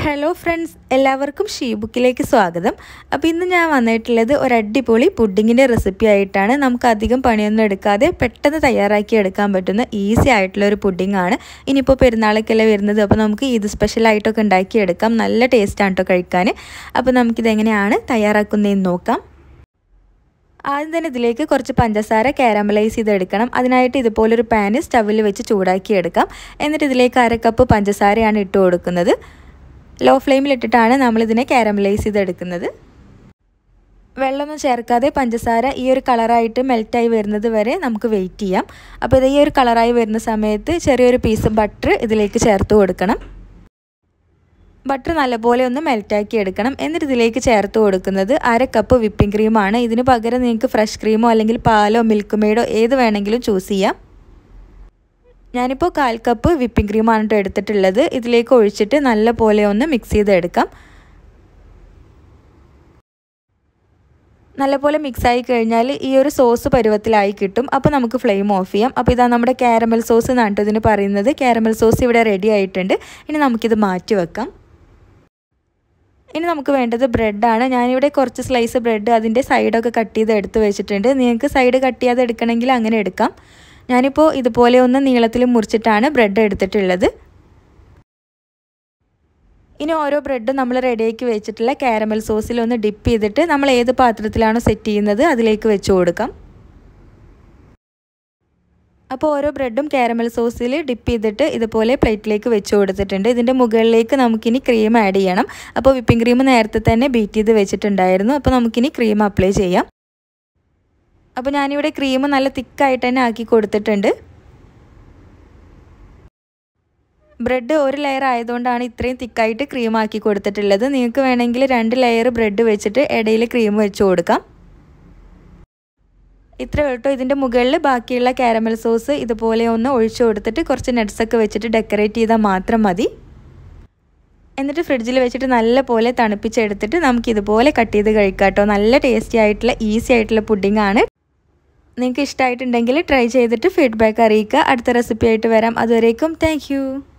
hello friends എല്ലാവർക്കും she ബുക്കിലേക്ക് സ്വാഗതം അപ്പോൾ ഇന്ന് ഞാൻ വന്നിട്ടുള്ളത് ഒരു അടിപൊളി പുഡിങ്ങിൻ്റെ റെസിപ്പി ആയിട്ടാണ് നമുക്ക് അധികം പണിയൊന്നും എടുക്കാതെ പെട്ടെന്ന് തയ്യാറാക്കി എടുക്കാൻ പറ്റുന്ന ഈസി ആയിട്ടുള്ള ഒരു പുഡിംഗ് ആണ് ഇനിയിപ്പോൾ പെരുന്നാളൊക്കെയല്ലേ വരുന്നത് അപ്പോൾ നമുക്ക് ഇത് സ്പെഷ്യലായിട്ടൊക്കെ ഉണ്ടാക്കിയെടുക്കാം നല്ല ടേസ്റ്റാണ് കേട്ടോ കഴിക്കാൻ അപ്പോൾ നമുക്കിതെങ്ങനെയാണ് തയ്യാറാക്കുന്നതെന്ന് നോക്കാം ആദ്യം തന്നെ ഇതിലേക്ക് കുറച്ച് പഞ്ചസാര കാരമലൈസ് ചെയ്തെടുക്കണം അതിനായിട്ട് ഇതുപോലൊരു പാന് സ്റ്റവിൽ വെച്ച് ചൂടാക്കി എടുക്കാം എന്നിട്ട് ഇതിലേക്ക് അര കപ്പ് പഞ്ചസാരയാണ് ഇട്ട് കൊടുക്കുന്നത് ലോ ഫ്ലെയിമിലിട്ടിട്ടാണ് നമ്മളിതിനെ കാരമലൈസ് ചെയ്തെടുക്കുന്നത് വെള്ളമൊന്നും ചേർക്കാതെ പഞ്ചസാര ഈ ഒരു കളറായിട്ട് മെൽറ്റായി വരുന്നത് വരെ നമുക്ക് വെയിറ്റ് ചെയ്യാം അപ്പോൾ ഇത് ഈ ഒരു കളറായി വരുന്ന സമയത്ത് ചെറിയൊരു പീസ് ബട്ടർ ഇതിലേക്ക് ചേർത്ത് കൊടുക്കണം ബട്ടർ നല്ലപോലെ ഒന്ന് മെൽറ്റാക്കി എടുക്കണം എന്നിട്ട് ഇതിലേക്ക് ചേർത്ത് കൊടുക്കുന്നത് അര കപ്പ് വിപ്പിംഗ് ക്രീമാണ് ഇതിന് പകരം നിങ്ങൾക്ക് ഫ്രഷ് ക്രീമോ അല്ലെങ്കിൽ പാലോ മിൽക്ക് മെയ്ഡോ ഏത് വേണമെങ്കിലും ചൂസ് ചെയ്യാം ഞാനിപ്പോൾ കാൽ കപ്പ് വിപ്പിംഗ് ക്രീമാണ് കേട്ടോ എടുത്തിട്ടുള്ളത് ഇതിലേക്ക് ഒഴിച്ചിട്ട് നല്ല പോലെ ഒന്ന് മിക്സ് ചെയ്തെടുക്കാം നല്ലപോലെ മിക്സായി കഴിഞ്ഞാൽ ഈ ഒരു സോസ് പരുവത്തിലായി കിട്ടും അപ്പോൾ നമുക്ക് ഫ്ലെയിം ഓഫ് ചെയ്യാം അപ്പോൾ ഇതാ നമ്മുടെ കാരമൽ സോസ് എന്നാണ് ഇതിന് പറയുന്നത് കാരമൽ സോസ് ഇവിടെ റെഡി ആയിട്ടുണ്ട് ഇനി നമുക്കിത് മാറ്റി വെക്കാം ഇനി നമുക്ക് വേണ്ടത് ബ്രെഡാണ് ഞാനിവിടെ കുറച്ച് സ്ലൈസ് ബ്രെഡ് അതിൻ്റെ സൈഡൊക്കെ കട്ട് ചെയ്ത് എടുത്ത് വെച്ചിട്ടുണ്ട് നിങ്ങൾക്ക് സൈഡ് കട്ട് ചെയ്യാതെ എടുക്കണമെങ്കിൽ അങ്ങനെ എടുക്കാം ഞാനിപ്പോൾ ഇതുപോലെ ഒന്ന് നീളത്തിൽ മുറിച്ചിട്ടാണ് ബ്രെഡ് എടുത്തിട്ടുള്ളത് ഇനി ഓരോ ബ്രെഡും നമ്മൾ റെഡിയാക്കി വെച്ചിട്ടുള്ള കാരമൽ സോസിൽ ഒന്ന് ഡിപ്പ് ചെയ്തിട്ട് നമ്മൾ ഏത് പാത്രത്തിലാണോ സെറ്റ് ചെയ്യുന്നത് അതിലേക്ക് വെച്ച് കൊടുക്കാം അപ്പോൾ ഓരോ ബ്രെഡും കാരമൽ സോസിൽ ഡിപ്പ് ചെയ്തിട്ട് ഇതുപോലെ പ്ലേറ്റിലേക്ക് വെച്ച് കൊടുത്തിട്ടുണ്ട് ഇതിൻ്റെ മുകളിലേക്ക് നമുക്കിനി ക്രീം ആഡ് ചെയ്യണം അപ്പോൾ വിപ്പിംഗ് ക്രീം നേരത്തെ തന്നെ ബീറ്റ് ചെയ്ത് വെച്ചിട്ടുണ്ടായിരുന്നു അപ്പോൾ നമുക്കിനി ക്രീം അപ്ലൈ ചെയ്യാം അപ്പോൾ ഞാനിവിടെ ക്രീം നല്ല തിക്കായിട്ട് തന്നെ ആക്കി കൊടുത്തിട്ടുണ്ട് ബ്രെഡ് ഒരു ലെയർ ആയതുകൊണ്ടാണ് ഇത്രയും തിക്കായിട്ട് ക്രീം ആക്കി കൊടുത്തിട്ടുള്ളത് നിങ്ങൾക്ക് വേണമെങ്കിൽ രണ്ട് ലെയർ ബ്രെഡ് വെച്ചിട്ട് ഇടയിൽ ക്രീം വെച്ച് കൊടുക്കാം ഇത്ര കേട്ടോ ഇതിൻ്റെ മുകളിൽ ബാക്കിയുള്ള കാരമൽ സോസ് ഇതുപോലെ ഒന്ന് ഒഴിച്ചു കൊടുത്തിട്ട് കുറച്ച് നട്ട്സൊക്കെ വെച്ചിട്ട് ഡെക്കറേറ്റ് ചെയ്താൽ മാത്രം മതി എന്നിട്ട് ഫ്രിഡ്ജിൽ വെച്ചിട്ട് നല്ല പോലെ തണുപ്പിച്ചെടുത്തിട്ട് നമുക്ക് ഇതുപോലെ കട്ട് ചെയ്ത് കഴിക്കാം കേട്ടോ നല്ല ടേസ്റ്റി ആയിട്ടുള്ള ഈസി ആയിട്ടുള്ള പുഡിംഗ് ആണ് നിങ്ങൾക്ക് ഇഷ്ടമായിട്ടുണ്ടെങ്കിൽ ട്രൈ ചെയ്തിട്ട് ഫീഡ്ബാക്ക് അറിയിക്കുക അടുത്ത റെസിപ്പി ആയിട്ട് വരാം അതുവരേക്കും താങ്ക്